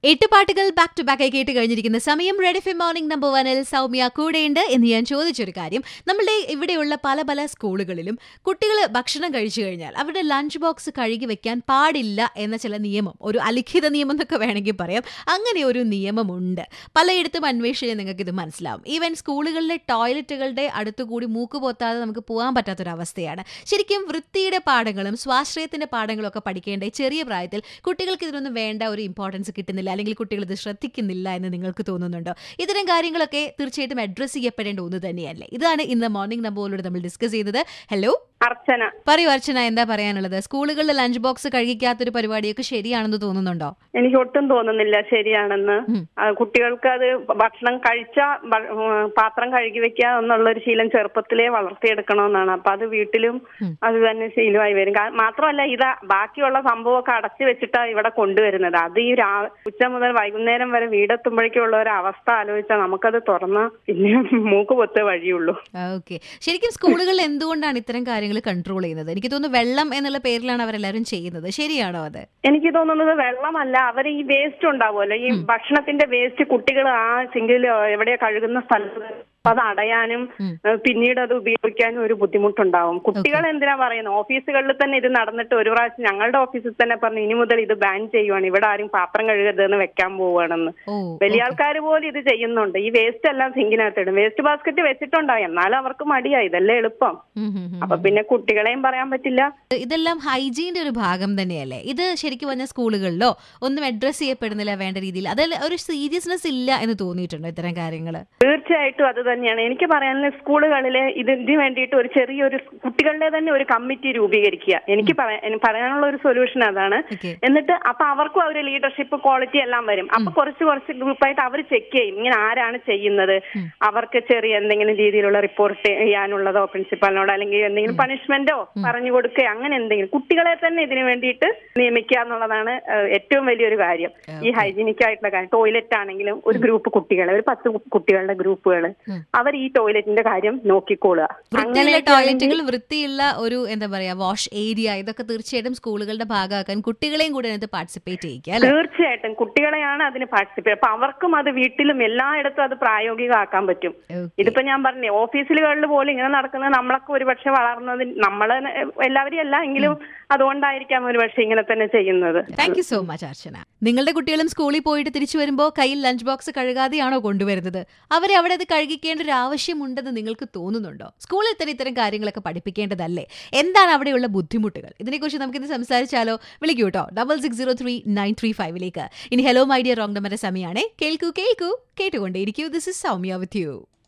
എട്ട് പാട്ടുകൾ back to back ആയി കേട്ട് കഴിഞ്ഞിരിക്കുന്ന സമയം റെഡ് എഫ് മോർണിംഗ് നമ്പർ വനിൽ സൗമ്യ കൂടെയുണ്ട് എന്ന് ഞാൻ ചോദിച്ചൊരു കാര്യം നമ്മളുടെ ഇവിടെയുള്ള പല പല സ്കൂളുകളിലും കുട്ടികൾ ഭക്ഷണം കഴിച്ചു കഴിഞ്ഞാൽ അവരുടെ ലഞ്ച് ബോക്സ് കഴുകി വെക്കാൻ പാടില്ല എന്ന ചില നിയമം ഒരു അലിഖിത നിയമം എന്നൊക്കെ വേണമെങ്കിൽ പറയാം അങ്ങനെ ഒരു നിയമമുണ്ട് പലയിടത്തും അന്വേഷിച്ചാൽ നിങ്ങൾക്ക് ഇത് മനസ്സിലാവും ഈവൻ സ്കൂളുകളിലെ ടോയ്ലറ്റുകളുടെ അടുത്തുകൂടി മൂക്ക് പൊത്താതെ നമുക്ക് പോകാൻ പറ്റാത്തൊരവസ്ഥയാണ് ശരിക്കും വൃത്തിയുടെ പാഠങ്ങളും സ്വാശ്രയത്തിന്റെ പാഠങ്ങളും ഒക്കെ പഠിക്കേണ്ട ഈ ചെറിയ പ്രായത്തിൽ കുട്ടികൾക്ക് ഇതിനൊന്നും വേണ്ട ഒരു ഇമ്പോർട്ടൻസ് കിട്ടുന്നില്ല അല്ലെങ്കിൽ കുട്ടികൾ ഇത് ശ്രദ്ധിക്കുന്നില്ല എന്ന് നിങ്ങൾക്ക് തോന്നുന്നുണ്ടോ ഇത്തരം കാര്യങ്ങളൊക്കെ തീർച്ചയായിട്ടും അഡ്രസ്സ് ചെയ്യപ്പെടേണ്ട ഒന്ന് തന്നെയല്ലേ ഇതാണ് ഇന്ന് മോർണിംഗ് നമ്പോയിലൂടെ നമ്മൾ ഡിസ്കസ് ചെയ്തത് ഹലോ അർച്ചന പറയൂ അർച്ചന എന്താ പറയാനുള്ളത് സ്കൂളുകളിൽ ലഞ്ച് ബോക്സ് കഴിക്കാത്തൊരു പരിപാടിയൊക്കെ ശരിയാണെന്ന് തോന്നുന്നുണ്ടോ എനിക്ക് ഒട്ടും തോന്നുന്നില്ല ശരിയാണെന്ന് ഉം. ആ, കുട്ടികൾക്ക് അത് ഭക്ഷണം കഴിച്ച പാത്രം കഴുകി വെക്കുക എന്നുള്ള ഒരു ശീലം ചെറുപ്പത്തിലേ വളർത്തിയെടുക്കണമെന്നാണ് അപ്പൊ അത് വീട്ടിലും ഉം. അത് തന്നെ ശീലമായി വരും കാ- മാത്രമല്ല ഇതാ ബാക്കിയുള്ള സംഭവമൊക്കെ അടച്ചു വെച്ചിട്ടാ ഇവിടെ കൊണ്ടുവരുന്നത് അത് ഈ രാ ഉച്ച മുതൽ വൈകുന്നേരം വരെ വീടെത്തുമ്പോഴേക്കും ഉള്ള ഒരു അവസ്ഥ ആലോചിച്ചാൽ നമുക്കത് തുറന്ന പിന്നെ മൂക്ക് പൊത്തേ വഴിയുള്ളൂ ഓക്കെ ശരിക്കും സ്കൂളുകളിൽ എന്തുകൊണ്ടാണ് ഇത്തരം കാര്യങ്ങൾ കൺട്രോൾ ചെയ്യുന്നത് എനിക്ക് തോന്നുന്നു വെള്ളം എന്നുള്ള പേരിലാണ് അവരെല്ലാവരും ചെയ്യുന്നത് ശരിയാണോ അത് എനിക്ക് തോന്നുന്നത് വെള്ളമല്ല അവർ ഈ വേസ്റ്റ് ഉണ്ടാവുമല്ലോ ഈ ഭക്ഷണത്തിന്റെ വേസ്റ്റ് കുട്ടികൾ ആ സിങ്കിൽ എവിടെയോ കഴുകുന്ന സ്ഥലത്ത് അത് അടയാനും ഉം. ഏഹ് പിന്നീട് അത് ഉപയോഗിക്കാനും ഒരു ബുദ്ധിമുട്ടുണ്ടാവും കുട്ടികൾ എന്തിനാ പറയുന്നത് ഓഫീസുകളിൽ തന്നെ ഇത് നടന്നിട്ട് ഒരു പ്രാവശ്യം ഞങ്ങളുടെ ഓഫീസിൽ തന്നെ പറഞ്ഞു ഇനി മുതൽ ഇത് ബാൻ ചെയ്യുവാണ് ഇവിടെ ആരും പാത്രം കഴുകരുതെന്ന് വെക്കാൻ പോവുകയാണെന്ന് ഓ വലിയ ആൾക്കാർ പോലും ഇത് ചെയ്യുന്നുണ്ട് ഈ വേസ്റ്റ് എല്ലാം സിങ്കിനകത്ത് ഇടും വേസ്റ്റ് ബാസ്ക്കറ്റ് വെച്ചിട്ടുണ്ടാവും എന്നാലും അവർക്ക് മടിയായി ഇതല്ലേ എളുപ്പം ഉം, ഉം, ഉം. അപ്പൊ പിന്നെ കുട്ടികളെയും പറയാൻ പറ്റില്ല ഇതെല്ലാം ഹൈജീന്റെ ഒരു ഭാഗം തന്നെയല്ലേ ഇത് ശരിക്കും പറഞ്ഞ സ്കൂളുകളിലോ ഒന്നും അഡ്രസ് ചെയ്യപ്പെടുന്നില്ല വേണ്ട രീതിയിൽ അതിൽ ഒരു സീരിയസ്നെസ് ഇല്ല എന്ന് തോന്നിയിട്ടുണ്ടോ ഇത്തരം കാര്യങ്ങൾ തീർച്ചയായിട്ടും അത് തന്നെയാണ് എനിക്ക് പറയാനുള്ളത് സ്കൂളുകളിലെ ഇതിന് വേണ്ടിയിട്ട് ഒരു ചെറിയൊരു കുട്ടികളുടെ തന്നെ ഒരു കമ്മിറ്റി രൂപീകരിക്കുക എനിക്ക് പറയാ- എനിക്ക് പറയാനുള്ള ഒരു സൊല്യൂഷൻ അതാണ് ഓക്കെ എന്നിട്ട് അപ്പൊ അവർക്കും ഒരു ലീഡർഷിപ്പ് ക്വാളിറ്റി എല്ലാം വരും അപ്പൊ കുറച്ച് കുറച്ച് ഗ്രൂപ്പായിട്ട് അവർ ചെക്ക് ചെയ്യും ഇങ്ങനെ ആരാണ് ചെയ്യുന്നത് അവർക്ക് ചെറിയ എന്തെങ്കിലും രീതിയിലുള്ള റിപ്പോർട്ട് ചെയ്യാനുള്ളതോ പ്രിൻസിപ്പാലിനോട് അല്ലെങ്കിൽ എന്തെങ്കിലും പണിഷ്മെന്റോ പറഞ്ഞു കൊടുക്കുക അങ്ങനെ എന്തെങ്കിലും കുട്ടികളെ തന്നെ ഇതിനു വേണ്ടിയിട്ട് നിയമിക്കുക എന്നുള്ളതാണ് ഏഹ്, ഏറ്റവും വലിയൊരു കാര്യം ഈ ഹൈജീനിക് ആയിട്ടുള്ള കാര്യം ടോയ്ലറ്റ് ആണെങ്കിലും ഒരു ഗ്രൂപ്പ് കുട്ടികളെ ഒരു പത്ത് കുട്ടികളുടെ ഗ്രൂപ്പുകൾ അവർ ഈ ടോയ്ലറ്റിന്റെ കാര്യം നോക്കിക്കോളുക വൃത്തിയുള്ള അങ്ങനെയൊക്കെ ടോയ്ലറ്റുകൾ വൃത്തിയുള്ള ഒരു എന്താ പറയാ വാഷ് ഏരിയ ഇതൊക്കെ തീർച്ചയായിട്ടും സ്കൂളുകളുടെ ഭാഗമാക്കാൻ കുട്ടികളെയും കൂടെ അതിനകത്ത് പാർട്ടിസിപ്പേറ്റ് ചെയ്യിക്കുക അല്ലെ തീർച്ചയായിട്ടും കുട്ടികളെയാണ് അതിന് പാർട്ടിസിപ്പേറ്റ് അപ്പൊ അവർക്കും അത് വീട്ടിലും എല്ലായിടത്തും അത് പ്രായോഗികമാക്കാൻ പറ്റും ഇതിപ്പോ ഞാൻ പറഞ്ഞേ ഓഫീസുകളിൽ പോലും ഇങ്ങനെ നടക്കുന്നത് നമ്മളൊക്കെ ഒരുപക്ഷെ വളർന്നതിന് നമ്മളെ എല്ലാവരും അല്ല എങ്കിലും അതുകൊണ്ടായിരിക്കാം ഒരുപക്ഷെ ഇങ്ങനെ തന്നെ ചെയ്യുന്നത് thank you so much Archana നിങ്ങളുടെ കുട്ടികളും സ്കൂളിൽ പോയിട്ട് തിരിച്ചു വരുമ്പോൾ കയ്യിൽ ലഞ്ച് ബോക്സ് കഴുകാതെയാണോ കൊണ്ടുവരുന്നത് അവരെ അവിടെ അത് കഴുകിക്കേണ്ട ഒരു ആവശ്യമുണ്ടെന്ന് നിങ്ങൾക്ക് തോന്നുന്നുണ്ടോ സ്കൂളിൽ തന്നെ ഇത്തരം കാര്യങ്ങളൊക്കെ പഠിപ്പിക്കേണ്ടതല്ലേ എന്താണ് അവിടെയുള്ള ബുദ്ധിമുട്ടുകൾ ഇതിനെക്കുറിച്ച് നമുക്കിത് സംസാരിച്ചാലോ വിളിക്കൂ കേട്ടോ double six zero three nine three ഫൈവിലേക്ക് ഇനി hello my dear wrong number സമയമാണേ കേൾക്കൂ കേൾക്കൂ കേട്ടുകൊണ്ടേയിരിക്കൂ this is Soumya with U